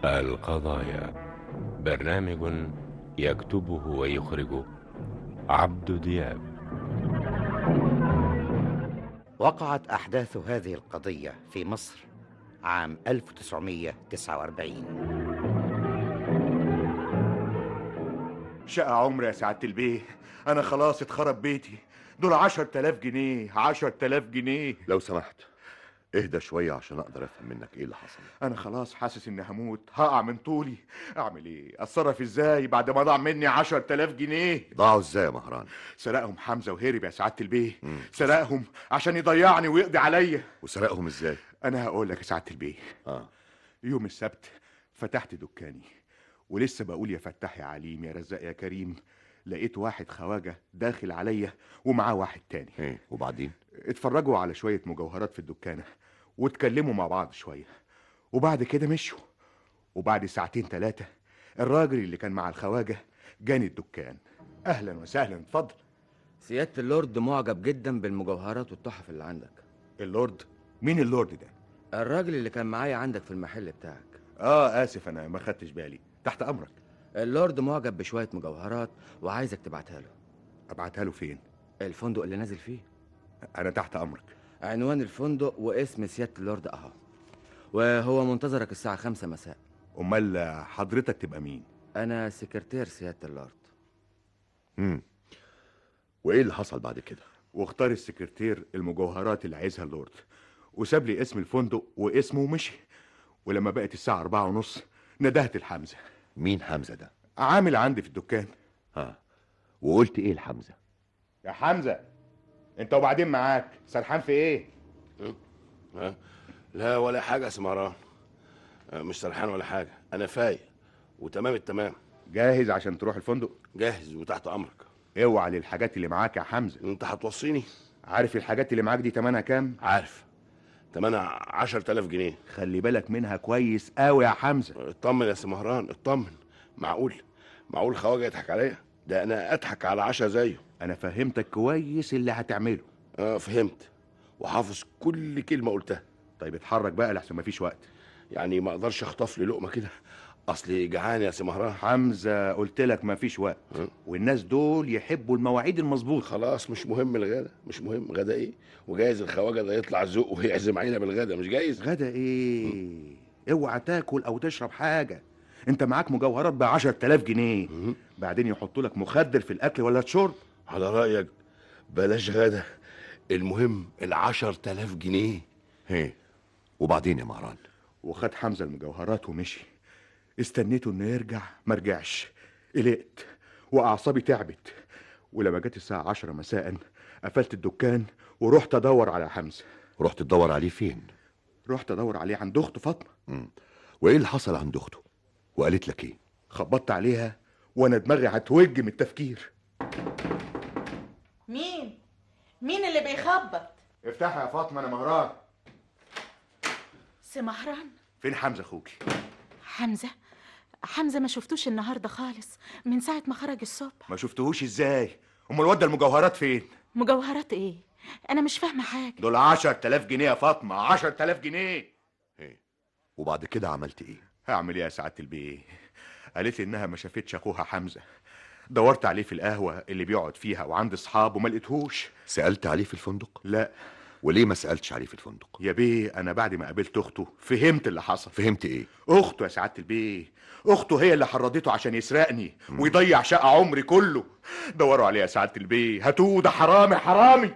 القضايا برنامج يكتبه ويخرجه عبد دياب وقعت أحداث هذه القضية في مصر عام 1949 شقة عمر يا سعادة البيه أنا خلاص اتخرب بيتي دول عشر تلاف جنيه عشر تلاف جنيه لو سمحت اهدى شوية عشان اقدر افهم منك ايه اللي حصل أنا خلاص حاسس إني هموت هقع من طولي أعمل إيه أتصرف إزاي بعد ما ضاع مني عشر تلاف جنيه ضاعوا ازاي يا مهران سرقهم حمزة وهرب يا سعادة البيه سرقهم عشان يضيعني ويقضي عليا وسرقهم ازاي أنا هقول لك يا سعادة البيه اه يوم السبت فتحت دكاني ولسه بقول يا فتاح يا عليم يا رزاق يا كريم لقيت واحد خواجة داخل عليا ومعاه واحد تاني ايه وبعدين اتفرجوا على شوية مجوهرات في الدكانة واتكلموا مع بعض شوية وبعد كده مشوا وبعد ساعتين تلاتة الراجل اللي كان مع الخواجة جاني الدكان أهلا وسهلا اتفضل سيادة اللورد معجب جدا بالمجوهرات والتحف اللي عندك اللورد مين اللورد ده؟ الراجل اللي كان معايا عندك في المحل بتاعك آه آسف أنا ما خدتش بالي تحت أمرك اللورد معجب بشوية مجوهرات وعايزك تبعتها له أبعتها له فين؟ الفندق اللي نازل فيه أنا تحت أمرك عنوان الفندق واسم سيادة اللورد اهو وهو منتظرك الساعة خمسة مساء أمال حضرتك تبقى مين؟ أنا سكرتير سيادة اللورد امم وايه اللي حصل بعد كده واختار السكرتير المجوهرات اللي عايزها اللورد وساب لي اسم الفندق واسمه ومشي ولما بقت الساعة أربعة ونص ندهت الحمزة مين حمزة ده عامل عندي في الدكان ها وقلت ايه لحمزة يا حمزة انت وبعدين معاك سرحان في ايه؟ ها؟ لا ولا حاجة يا سمران آه، مش سرحان ولا حاجة أنا فايق وتمام التمام جاهز عشان تروح الفندق؟ جاهز وتحت أمرك اوعى للحاجات اللي معاك يا حمزة أنت هتوصيني عارف الحاجات اللي معاك دي تمنها كام؟ عارف تمنها عشر تلاف جنيه خلي بالك منها كويس قوي يا حمزة اطمن يا سي مهران اطمن معقول معقول خواجة يضحك عليا ده أنا أضحك على عشا زيه انا فهمتك كويس اللي هتعمله اه فهمت وحافظ كل كلمة قلتها طيب اتحرك بقى لحسن مفيش وقت يعني ما اقدرش اخطف لي لقمة كده اصلي جعان يا سي مهران حمزة قلت لك مفيش وقت ها؟ والناس دول يحبوا المواعيد المظبوطة خلاص مش مهم الغدا مش مهم غدا ايه وجايز الخواجه ده يطلع ذوق ويعزم علينا بالغدا مش جايز غدا ايه اوعى تاكل او تشرب حاجة انت معاك مجوهرات ب 10000 جنيه بعدين يحطوا لك مخدر في الاكل ولا الشرب على رايك بلاش غدا المهم العشر تلاف جنيه ايه وبعدين يا مهران وخد حمزة المجوهرات ومشي استنيته انه يرجع ما رجعش قلقت واعصابي تعبت ولما جت الساعة عشرة مساء قفلت الدكان ورحت ادور على حمزة رحت تدور عليه فين رحت ادور عليه عند اخته فاطمة مم. وايه اللي حصل عند اخته وقالت لك ايه خبطت عليها وانا دماغي هتوج من التفكير مين مين اللي بيخبط افتحي يا فاطمة انا مهران سي مهران فين حمزة اخوكي حمزة حمزة ما شفتوش النهاردة خالص من ساعة ما خرج الصبح ما شفتهوش ازاي امال ودى المجوهرات فين مجوهرات ايه انا مش فاهمة حاجة دول 10000 جنيه يا فاطمة 10000 جنيه ايه وبعد كده عملت ايه هعمل ايه يا سعادة البيه قالت لي انها ما شافتش اخوها حمزة دورت عليه في القهوة اللي بيقعد فيها وعند اصحابه ما لقيتهوش سألت عليه في الفندق لا وليه ما سألتش عليه في الفندق يا بيه انا بعد ما قابلت اخته فهمت اللي حصل فهمت ايه اخته يا سعادة البيه اخته هي اللي حرضته عشان يسرقني ويضيع شقة عمري كله دوروا عليه يا سعادة البيه هاتوه ده حرامي حرامي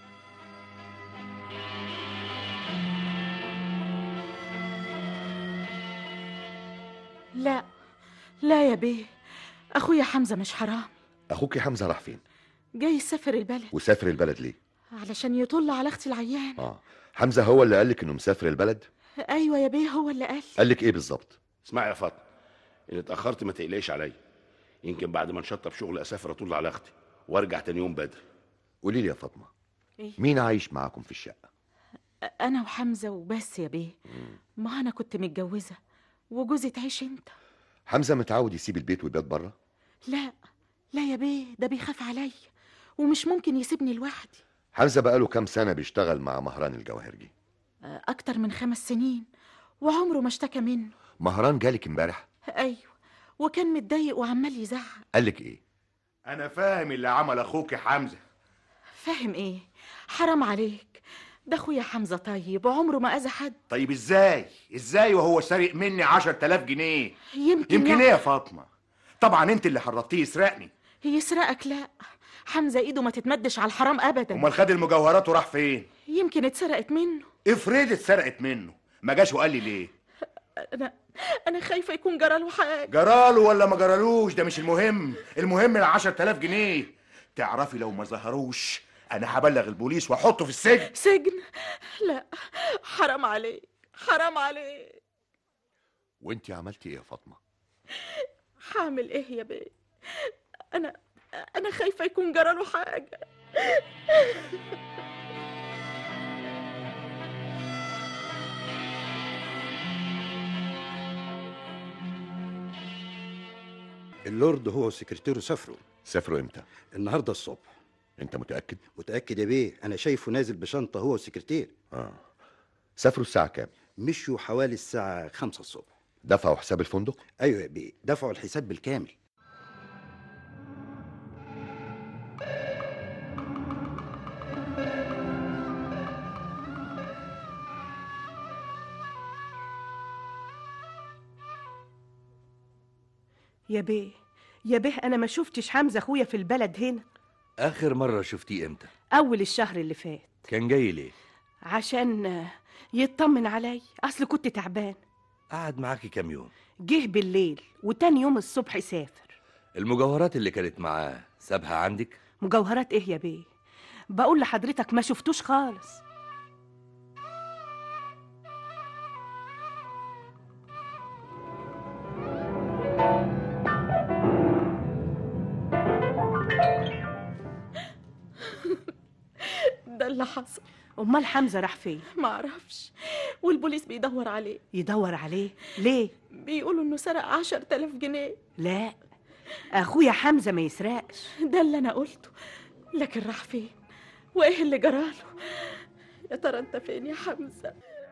لا لا يا بيه اخويا حمزة مش حرام اخوك حمزة راح فين جاي يسافر البلد وسافر البلد ليه علشان يطل على اختي العيان اه حمزة هو اللي قالك انه مسافر البلد ايوه يا بيه هو اللي قال قالك ايه بالظبط اسمعي يا فاطمه ان اتاخرت ما تقلقيش عليا يمكن بعد ما نشطب شغل اسافر اطل على اختي وارجع تاني يوم بدري قولي لي يا فاطمة إيه؟ مين عايش معاكم في الشقة انا وحمزة وبس يا بيه ما انا كنت متجوزة وجوزي تعيش انت حمزة متعود يسيب البيت ويبات بره لا لا يا بيه ده بيخاف عليا ومش ممكن يسيبني لوحدي حمزة بقاله كام سنة بيشتغل مع مهران الجواهرجي أكتر من خمس سنين وعمره ما اشتكى منه مهران جالك امبارح ايوه وكان متضايق وعمال يزعق قالك ايه انا فاهم اللي عمل اخوك يا حمزه فاهم ايه حرام عليك ده اخويا حمزه طيب وعمره ما اذى حد طيب ازاي ازاي وهو سارق مني عشر تلاف جنيه يمكن يمكن يعني ايه يا فاطمه طبعا انت اللي حرضتيه يسرقني يسرقك لا حمزه ايده ما تتمدش على الحرام ابدا امال خد المجوهرات وراح فين يمكن اتسرقت منه افرض اتسرقت منه ما جاش وقال لي ليه انا انا خايفه يكون جراله حاجه جراله ولا ما جرالوش ده مش المهم المهم ال 10000 جنيه تعرفي لو ما ظهروش انا هبلغ البوليس واحطه في السجن سجن لا حرام عليك حرام عليك وانت عملتي ايه يا فاطمه هعمل ايه يا بيه انا انا خايفه يكون جراله حاجه اللورد هو وسكرتيره سافروا سافروا امتى النهارده الصبح انت متاكد متاكد يا بيه انا شايفه نازل بشنطه هو والسكرتير اه سافروا الساعه كام مشوا حوالي الساعه خمسة الصبح دفعوا حساب الفندق ايوه يا بيه دفعوا الحساب بالكامل يا بيه يا بيه انا ما شفتش حمزه اخويا في البلد هنا آخر مرة شفتيه إمتى؟ اول الشهر اللي فات كان جاي ليه؟ عشان آه، يطمن علي اصل كنت تعبان قعد معاكي كام يوم جه بالليل وتاني يوم الصبح سافر المجوهرات اللي كانت معاه سابها عندك؟ مجوهرات ايه يا بيه بقول لحضرتك ما شفتوش خالص ده اللي حصل امال حمزه راح فين ما اعرفش والبوليس بيدور عليه يدور عليه ليه بيقولوا انه سرق عشر تلاف جنيه لا اخويا حمزه ما يسرقش ده اللي انا قلته لكن راح فين وايه اللي جراله يا ترى انت فين يا حمزه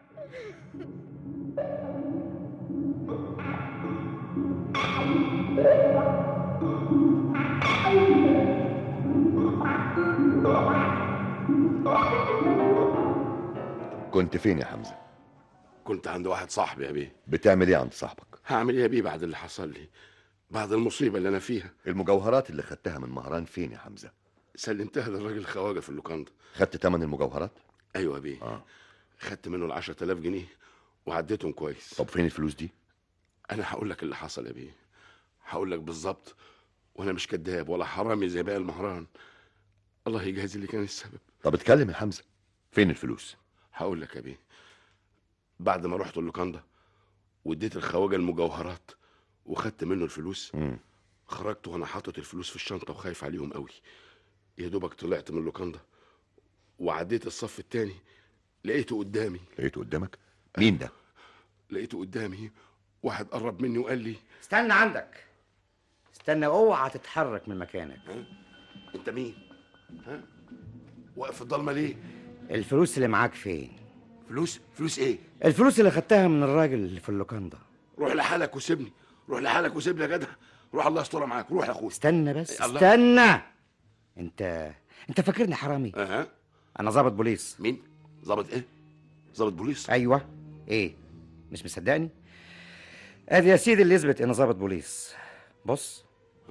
كنت فين يا حمزه كنت عند واحد صاحبي يا بيه بتعمل ايه عند صاحبك هعمل ايه يا بيه بعد اللي حصل لي بعد المصيبه اللي انا فيها المجوهرات اللي خدتها من مهران فين يا حمزه سلمتها للراجل الخواجه في اللوكاندا خدت تمن المجوهرات ايوه يا بيه اه خدت منه ال 10000 جنيه وعديتهم كويس طب فين الفلوس دي انا هقول لك اللي حصل يا بيه هقول لك بالظبط وانا مش كذاب ولا حرامي زي باقي المهران الله يجازي اللي كان السبب طب اتكلم يا حمزه فين الفلوس هقول لك يا بيه بعد ما رحت اللوكاندا واديت الخواجه المجوهرات وخدت منه الفلوس مم. خرجت وانا حاطط الفلوس في الشنطه وخايف عليهم قوي يا دوبك طلعت من اللوكاندا وعديت الصف التاني لقيته قدامي لقيته قدامك مين ده لقيته قدامي واحد قرب مني وقال لي استنى عندك استنى اوعى تتحرك من مكانك انت مين ها واقف في الضلمه ليه الفلوس اللي معاك فين فلوس فلوس ايه الفلوس اللي خدتها من الراجل اللي في اللوكاندا روح لحالك وسيبني روح لحالك وسيبني يا جدع روح الله يسترها معاك روح يا اخويا استنى بس الله. استنى انت انت فاكرني حرامي اها انا ضابط بوليس مين ظابط ايه ظابط بوليس ايوه ايه مش مصدقني ادي يا سيدي اللي يثبت انه ضابط بوليس بص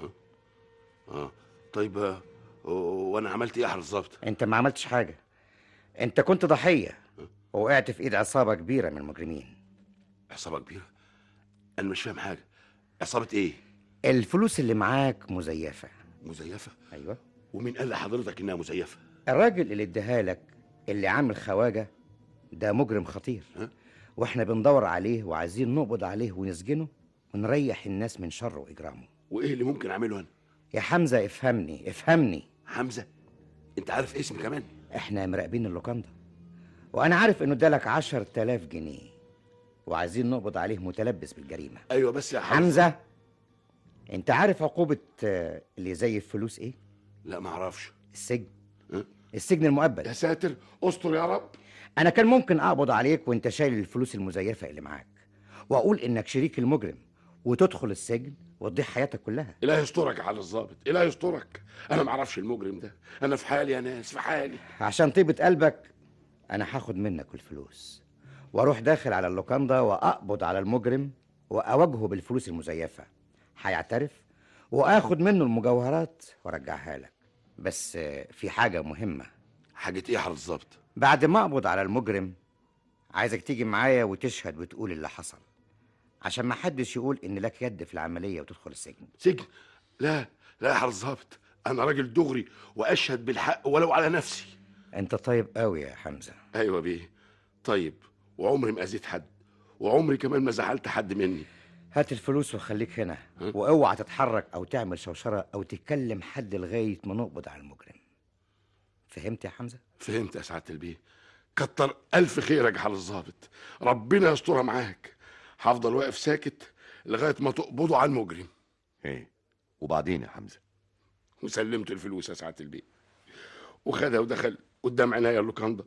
اه طيب آه، وانا عملت ايه يا حضرة الظابط انت ما عملتش حاجه انت كنت ضحيه ووقعت في ايد عصابه كبيره من المجرمين عصابه كبيره انا مش فاهم حاجه عصابه ايه الفلوس اللي معاك مزيفه مزيفه ايوه ومين قال لحضرتك انها مزيفه الراجل اللي اداها لك اللي عامل خواجه ده مجرم خطير ها؟ واحنا بندور عليه وعايزين نقبض عليه ونسجنه ونريح الناس من شره واجرامه وايه اللي ممكن اعمله انا يا حمزه افهمني افهمني حمزه انت عارف اسمي كمان احنا مراقبين اللوكاندا وانا عارف انه ادالك عشر تلاف جنيه وعايزين نقبض عليه متلبس بالجريمه ايوه بس يا حمزه حمزه انت عارف عقوبه آه، اللي زي الفلوس ايه لا ما اعرفش السجن ها؟ السجن المؤبد يا ساتر استر يا رب انا كان ممكن اقبض عليك وانت شايل الفلوس المزيفه اللي معاك واقول انك شريك المجرم وتدخل السجن وتضيع حياتك كلها إله يسترك على الظابط إله يسترك أنا معرفش المجرم ده أنا في حالي يا ناس في حالي عشان طيبة قلبك انا هاخد منك الفلوس واروح داخل على اللوكاندا واقبض على المجرم واواجهه بالفلوس المزيفة هيعترف واخد منه المجوهرات وارجعها لك بس آه، في حاجة مهمة حاجة إيه يا حضرة الظابط بعد ما اقبض على المجرم عايزك تيجي معايا وتشهد وتقول اللي حصل عشان ما حدش يقول ان لك يد في العملية وتدخل السجن سجن لا لا يا حضرة الظابط أنا راجل دغري وأشهد بالحق ولو على نفسي انت طيب قوي يا حمزة أيوة بيه طيب وعمري ما أذيت حد وعمري كمان ما زعلت حد مني هات الفلوس وخليك هنا واوعى تتحرك او تعمل شوشرة او تكلم حد لغاية ما نقبض على المجرم فهمت يا حمزة؟ فهمت يا سعادة البيه كتر ألف خيرك يا حضرة الظابط ربنا يسترها معاك هفضل واقف ساكت لغاية ما تقبضوا على المجرم ايه وبعدين يا حمزه وسلمت الفلوس يا سعادة البيه وخدها ودخل قدام عينيا اللوكاندا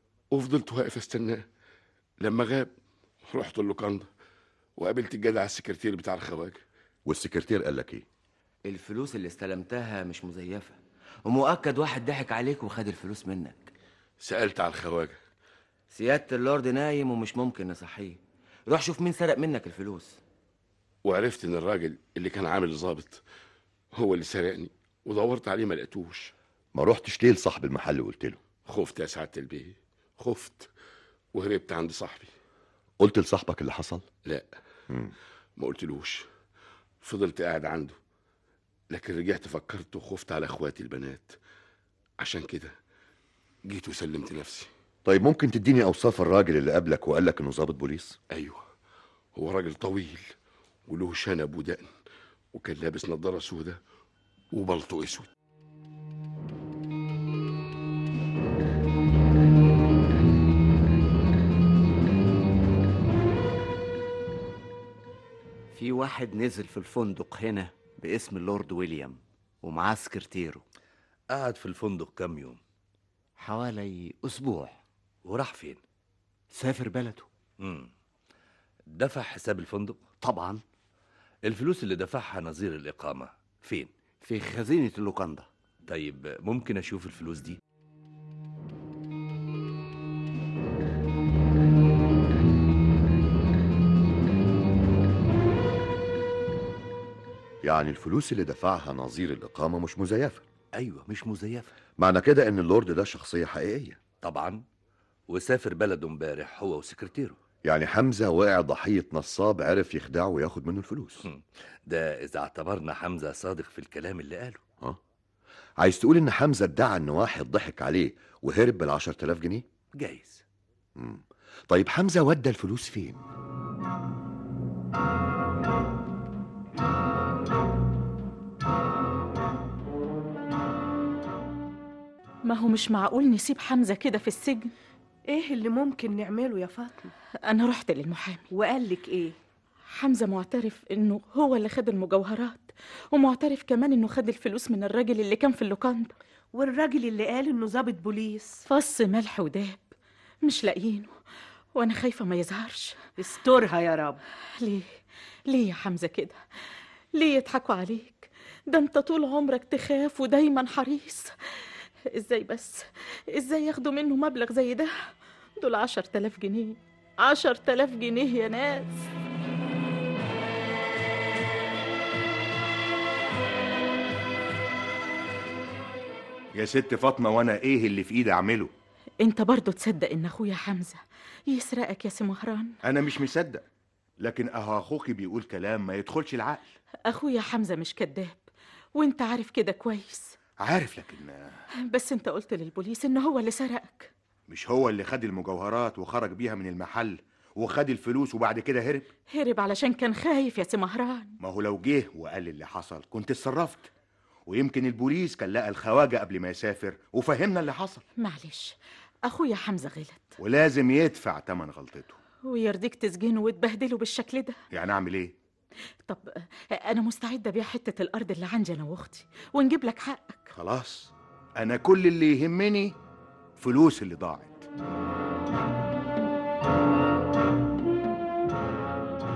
وفضلت واقف استناه لما غاب رحت اللوكاندا وقابلت الجدع السكرتير بتاع الخواجه والسكرتير قال لك ايه الفلوس اللي استلمتها مش مزيفة ومؤكد واحد ضحك عليك وخد الفلوس منك سألت على الخواجه سيادة اللورد نايم ومش ممكن نصحيه روح شوف مين سرق منك الفلوس وعرفت ان الراجل اللي كان عامل ظابط هو اللي سرقني ودورت عليه ما لقيتوش ما رحتش ليه لصاحب المحل وقلت له خفت يا سعاده البيه خفت وهربت عند صاحبي قلت لصاحبك اللي حصل لا مم. ما قلتلوش فضلت قاعد عنده لكن رجعت فكرت وخفت على اخواتي البنات عشان كده جيت وسلمت نفسي طيب ممكن تديني اوصاف الراجل اللي قابلك وقال لك انه ضابط بوليس ايوه هو راجل طويل وله شنب ودقن وكان لابس نظاره سودة وبلطو اسود في واحد نزل في الفندق هنا باسم اللورد ويليام ومعاه سكرتيره قعد في الفندق كام يوم حوالي أسبوع وراح فين سافر بلده مم. دفع حساب الفندق طبعا الفلوس اللي دفعها نظير الإقامة فين في خزينة اللوكاندا طيب ممكن أشوف الفلوس دي يعني الفلوس اللي دفعها نظير الإقامة مش مزيفة أيوة مش مزيفة معنى كده إن اللورد ده شخصية حقيقية طبعا وسافر بلده امبارح هو وسكرتيره يعني حمزة وقع ضحية نصاب عرف يخدعه وياخد منه الفلوس ده إذا اعتبرنا حمزة صادق في الكلام اللي قاله ها عايز تقول إن حمزة ادعى إن واحد ضحك عليه وهرب بالعشر تلاف جنيه جايز مم. طيب حمزة ودى الفلوس فين ما هو مش معقول نسيب حمزة كده في السجن ايه اللي ممكن نعمله يا فاطمة أنا رحت للمحامي وقال لك ايه حمزة معترف إنه هو اللي خد المجوهرات ومعترف كمان إنه خد الفلوس من الراجل اللي كان في اللوكاندا والراجل اللي قال انه ضابط بوليس فص ملح وداب مش لاقيينه وأنا خايفة ما يظهرش استرها يا رب ليه ليه يا حمزة كده ليه يضحكوا عليك ده انت طول عمرك تخاف ودايما حريص ازاي بس ازاي ياخدوا منه مبلغ زي ده دول عشر تلاف جنيه عشر تلاف جنيه يا ناس يا ست فاطمة وانا ايه اللي في ايدي اعمله انت برضو تصدق ان اخويا حمزة يسرقك يا سي مهران انا مش مصدق لكن اهو اخوكي بيقول كلام ما يدخلش العقل اخويا حمزة مش كذاب وانت عارف كده كويس عارف لكن بس انت قلت للبوليس ان هو اللي سرقك مش هو اللي خد المجوهرات وخرج بيها من المحل وخد الفلوس وبعد كده هرب هرب علشان كان خايف يا سي مهران ما هو لو جه وقال اللي حصل كنت اتصرفت ويمكن البوليس كان لقى الخواجة قبل ما يسافر وفهمنا اللي حصل معلش اخويا حمزة غلط ولازم يدفع تمن غلطته ويرضيك تسجنه وتبهدله بالشكل ده يعني اعمل ايه طب انا مستعدة ابيع حتة الارض اللي عندي انا واختي ونجيب لك حقك خلاص انا كل اللي يهمني فلوس اللي ضاعت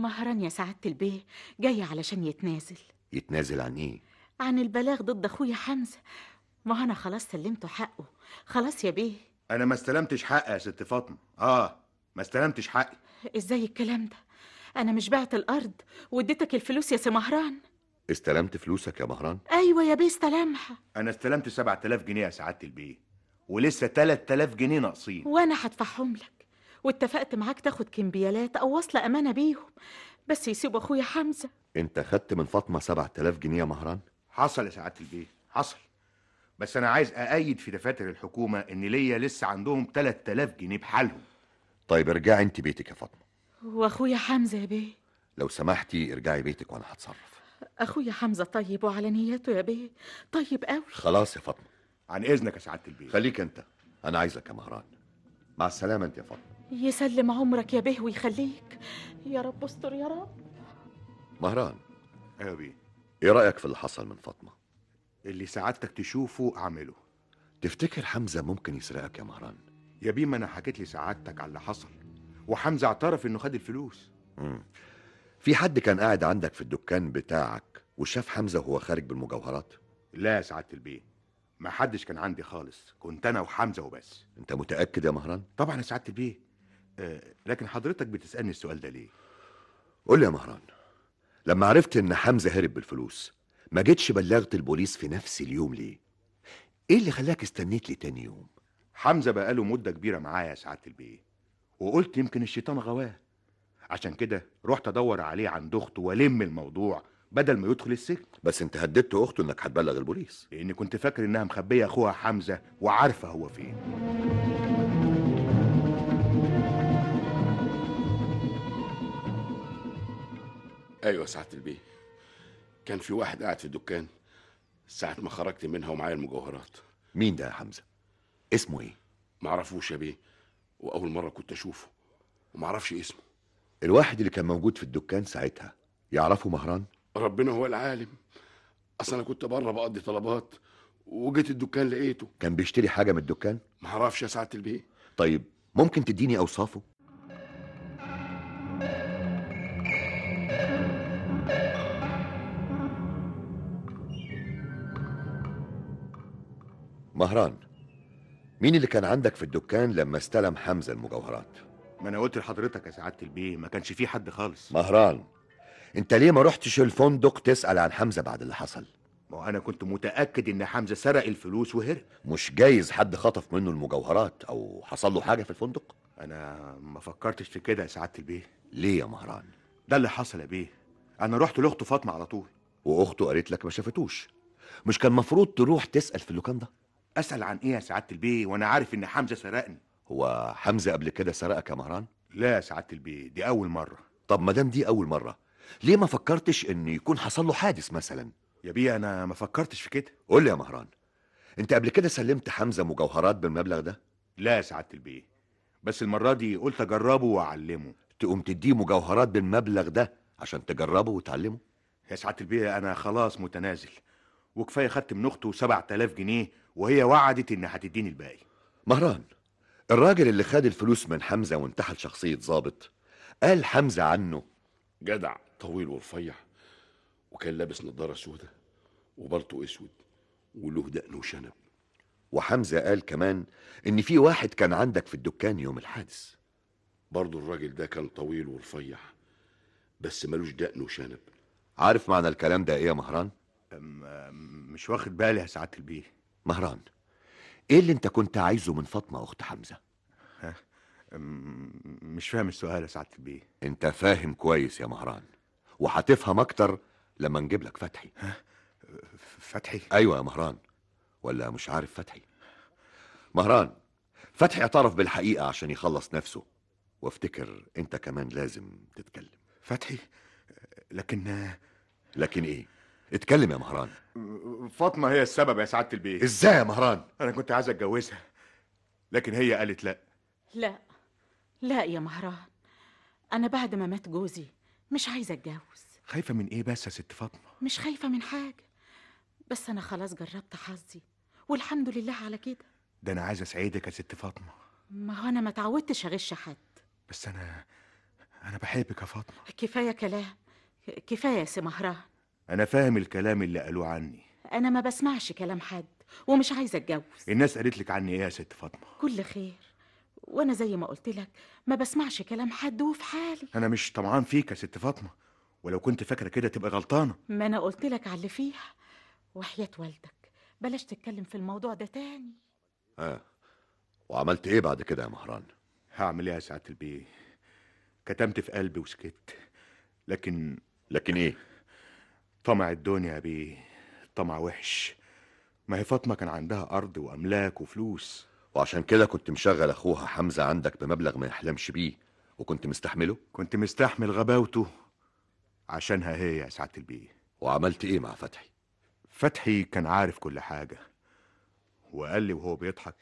مهران يا سعادة البيه جاي علشان يتنازل يتنازل عن ايه عن البلاغ ضد اخويا حمزة ما انا خلاص سلمته حقه خلاص يا بيه انا ما استلمتش حقي يا ست فاطمه اه ما استلمتش حقي ازاي الكلام ده انا مش بعت الارض واديتك الفلوس يا سي مهران استلمت فلوسك يا مهران ايوه يا بيه استلمها انا استلمت 7000 جنيه يا سعاده البيه ولسه 3000 جنيه ناقصين وانا هدفعهم لك واتفقت معاك تاخد كمبيالات او وصلة امانة بيهم بس يسيبوا اخويا حمزة انت خدت من فاطمه 7000 جنيه يا مهران حصل يا سعاده البيه حصل بس انا عايز اأيد في دفاتر الحكومه ان ليا لسه عندهم 3000 جنيه بحالهم طيب ارجعي انت بيتك يا فاطمه واخويا حمزة يا بيه لو سمحتي ارجعي بيتك وانا هتصرف اخويا حمزة طيب وعلى نياته يا بيه طيب قوي خلاص يا فاطمه عن اذنك يا سعاده البيه خليك انت انا عايزك يا مهران مع السلامه انت يا فاطمه يسلم عمرك يا بيه ويخليك يا رب استر يا رب مهران ايوه يا بيه ايه رايك في اللي حصل من فاطمه اللي سعادتك تشوفه اعمله تفتكر حمزه ممكن يسرقك يا مهران يا بيه ما انا حكيت لسعادتك على اللي حصل وحمزه اعترف انه خد الفلوس مم. في حد كان قاعد عندك في الدكان بتاعك وشاف حمزه وهو خارج بالمجوهرات لا يا سعاده البيه ما حدش كان عندي خالص كنت انا وحمزه وبس انت متاكد يا مهران طبعا يا سعاده البيه آه لكن حضرتك بتسالني السؤال ده ليه قول لي يا مهران لما عرفت ان حمزه هرب بالفلوس ما جيتش بلغت البوليس في نفس اليوم ليه ايه اللي خلاك استنيت لي تاني يوم حمزه بقاله مده كبيره معايا يا سعاده البيه وقلت يمكن الشيطان غواه عشان كده رحت ادور عليه عند اخته والم الموضوع بدل ما يدخل السجن بس انت هددت اخته انك هتبلغ البوليس لاني كنت فاكر انها مخبيه اخوها حمزه وعارفه هو فين ايوه يا سعاده البيه كان في واحد قاعد في الدكان ساعه ما خرجت منها ومعايا المجوهرات مين ده يا حمزه اسمه ايه معرفوش يا بيه واول مره كنت اشوفه ومعرفش اسمه الواحد اللي كان موجود في الدكان ساعتها يعرفه مهران ربنا هو العالم اصل انا كنت بره بقضي طلبات وجيت الدكان لقيته كان بيشتري حاجه من الدكان معرفش يا سعاده البيه طيب ممكن تديني اوصافه مهران مين اللي كان عندك في الدكان لما استلم حمزه المجوهرات ما انا قلت لحضرتك يا سعاده البيه ما كانش في حد خالص مهران انت ليه ما رحتش الفندق تسال عن حمزه بعد اللي حصل ما هو انا كنت متاكد ان حمزه سرق الفلوس وهرب مش جايز حد خطف منه المجوهرات او حصل له حاجه في الفندق انا ما فكرتش في كده يا سعاده البيه ليه يا مهران ده اللي حصل يا بيه انا رحت لاخته فاطمه على طول واخته قالت لك ما شافتوش مش كان مفروض تروح تسال في اللوكان ده اسال عن ايه يا سعاده البيه وانا عارف ان حمزه سرقني هو حمزه قبل كده سرقك يا مهران لا يا سعاده البيه دي اول مره طب ما دام دي اول مره ليه ما فكرتش ان يكون حصل له حادث مثلا يا بيه انا ما فكرتش في كده قول لي يا مهران انت قبل كده سلمت حمزه مجوهرات بالمبلغ ده لا يا سعاده البيه بس المره دي قلت اجربه واعلمه تقوم تديه مجوهرات بالمبلغ ده عشان تجربه وتعلمه يا سعاده البيه انا خلاص متنازل وكفايه خدت من اخته 7000 جنيه وهي وعدت ان هتديني الباقي مهران الراجل اللي خد الفلوس من حمزه وانتحل شخصيه ظابط قال حمزه عنه جدع طويل ورفيع وكان لابس نظاره سودة وبلطو اسود وله دقن وشنب وحمزه قال كمان ان في واحد كان عندك في الدكان يوم الحادث برضه الراجل ده كان طويل ورفيع بس ملوش دقن وشنب عارف معنى الكلام ده ايه يا مهران أم أم مش واخد بالي يا سعاده البيه مهران ايه اللي انت كنت عايزه من فاطمه اخت حمزه أم مش فاهم السؤال يا سعاده البيه انت فاهم كويس يا مهران وهتفهم اكتر لما نجيب لك فتحي فتحي ايوه يا مهران ولا مش عارف فتحي مهران فتحي اعترف بالحقيقه عشان يخلص نفسه وافتكر انت كمان لازم تتكلم فتحي لكن لكن ايه اتكلم يا مهران فاطمه هي السبب يا سعاده البيه ازاي يا مهران انا كنت عايز اتجوزها لكن هي قالت لا لا لا يا مهران انا بعد ما مات جوزي مش عايزه اتجوز خايفه من ايه بس يا ست فاطمه مش خايفه من حاجه بس انا خلاص جربت حظي والحمد لله على كده ده انا عايز اسعدك يا ست فاطمه ما هو انا ما تعودتش اغش حد بس انا انا بحبك يا فاطمه كفايه كلام كفايه يا سي مهران انا فاهم الكلام اللي قالوه عني انا ما بسمعش كلام حد ومش عايزه اتجوز الناس قالت لك عني ايه يا ست فاطمه كل خير وانا زي ما قلت لك ما بسمعش كلام حد وفي حالي انا مش طمعان فيك يا ست فاطمه ولو كنت فاكره كده تبقى غلطانه ما انا قلت لك على اللي فيها وحياة والدك بلاش تتكلم في الموضوع ده تاني ها وعملت ايه بعد كده يا مهران هعمل ايه يا سعاده البيه كتمت في قلبي وسكت لكن لكن ايه طمع الدنيا يا بيه طمع وحش ما هي فاطمه كان عندها ارض واملاك وفلوس وعشان كده كنت مشغل اخوها حمزه عندك بمبلغ ما يحلمش بيه وكنت مستحمله كنت مستحمل غباوته عشانها هي يا سعاده البيه وعملت ايه مع فتحي فتحي كان عارف كل حاجه وقال لي وهو بيضحك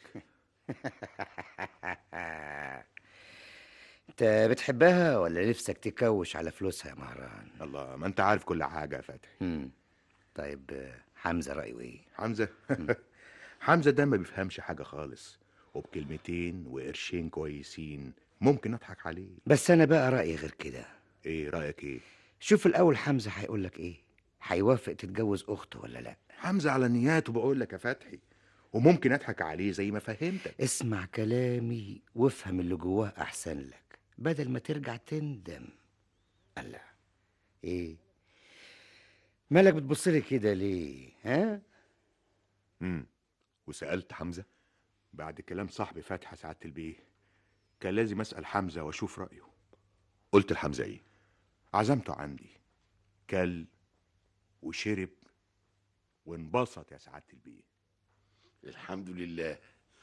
انت بتحبها ولا نفسك تكوش على فلوسها يا مهران الله ما انت عارف كل حاجه يا فتحي مم. طيب آه، حمزه رايه ايه حمزه حمزه ده ما بيفهمش حاجه خالص وبكلمتين وقرشين كويسين ممكن اضحك عليه بس انا بقى رايي غير كده ايه رايك ايه شوف الاول حمزه هيقول لك ايه هيوافق تتجوز اخته ولا لا حمزه على نياته بقول لك يا فتحي وممكن اضحك عليه زي ما فهمتك اسمع كلامي وافهم اللي جواه احسن لك بدل ما ترجع تندم الله ايه مالك بتبصلي كده ليه ها امم وسالت حمزه بعد كلام صاحبي فتحي سعاده البيه كان لازم اسال حمزه واشوف رايه قلت لحمزه ايه عزمته عندي كل وشرب وانبسط يا سعاده البيه الحمد لله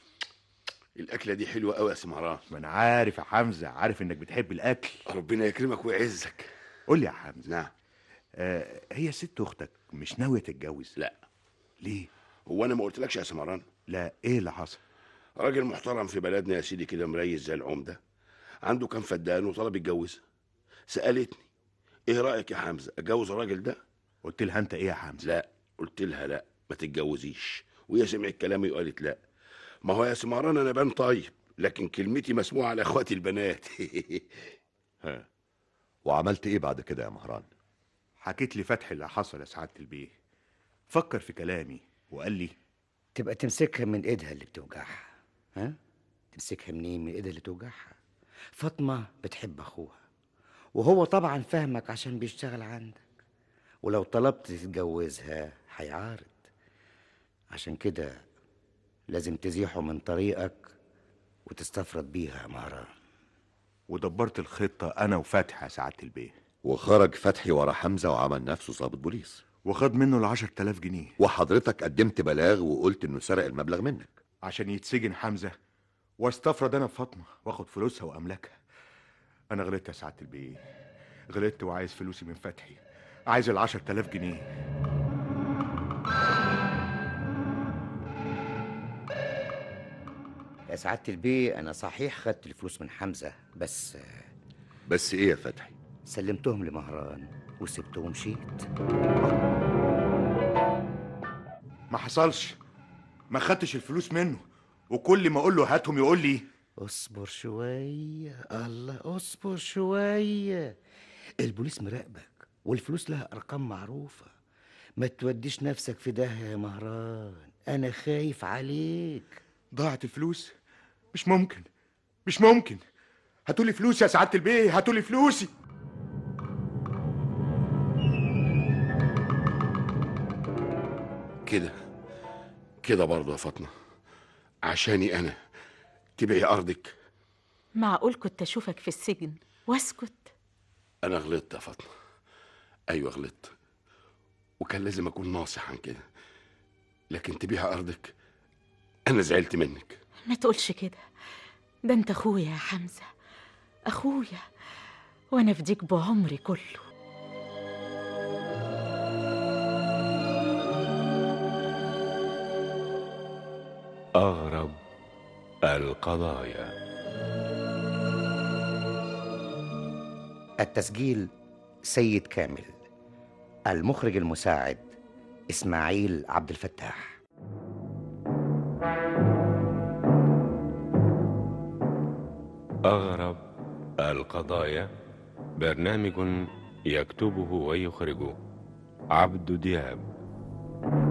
الاكله دي حلوه قوي يا سي مهران ما انا عارف يا حمزه عارف انك بتحب الاكل ربنا يكرمك ويعزك قول لي يا حمزه نعم آه هي ست اختك مش ناويه تتجوز لا ليه هو انا ما قلتلكش يا سي مهران لا ايه اللي حصل راجل محترم في بلدنا يا سيدي كده مريز زي العمده عنده كام فدان وطلب يتجوزها سالتني ايه رايك يا حمزه اتجوز الراجل ده قلت لها انت ايه يا حمزه لا قلت لها لا ما تتجوزيش وهي سمعت كلامي وقالت لا ما هو يا سي مهران انا بان طيب لكن كلمتي مسموعه على اخواتي البنات ها وعملت ايه بعد كده يا مهران حكيت لي فتحي اللي حصل يا سعاده البيه فكر في كلامي وقال لي تبقى تمسكها من ايدها اللي بتوجعها ها تمسكها منين من ايدها اللي توجعها فاطمه بتحب اخوها وهو طبعا فاهمك عشان بيشتغل عندك ولو طلبت تتجوزها هيعارض عشان كده لازم تزيحه من طريقك وتستفرد بيها يا مهران ودبرت الخطه انا وفتحي يا سعاده البيه وخرج فتحي ورا حمزه وعمل نفسه ضابط بوليس وخد منه ال 10000 جنيه وحضرتك قدمت بلاغ وقلت انه سرق المبلغ منك عشان يتسجن حمزه واستفرد انا بفاطمه واخد فلوسها واملاكها انا غلطت يا سعاده البيه غلطت وعايز فلوسي من فتحي عايز ال 10000 جنيه يا سعاده البيه انا صحيح خدت الفلوس من حمزه بس بس ايه يا فتحي سلمتهم لمهران وسبته ومشيت ما حصلش ما خدتش الفلوس منه وكل ما اقول له هاتهم يقول لي اصبر شوية الله اصبر شوية البوليس مراقبك والفلوس لها ارقام معروفة ما توديش نفسك في ده يا مهران انا خايف عليك ضاعت الفلوس مش ممكن مش ممكن هاتولي فلوسي يا سعاده البيه هاتولي فلوسي كده كده برضه يا فاطمه عشاني انا تبيعي ارضك معقول كنت اشوفك في السجن واسكت انا غلطت يا فاطمه ايوه غلطت وكان لازم اكون ناصح عن كده لكن تبيع ارضك انا زعلت منك ما تقولش كده ده انت اخويا يا حمزه اخويا وانا افديك بعمري كله أغرب القضايا التسجيل سيد كامل المخرج المساعد اسماعيل عبد الفتاح أغرب القضايا برنامج يكتبه ويخرجه عبد دياب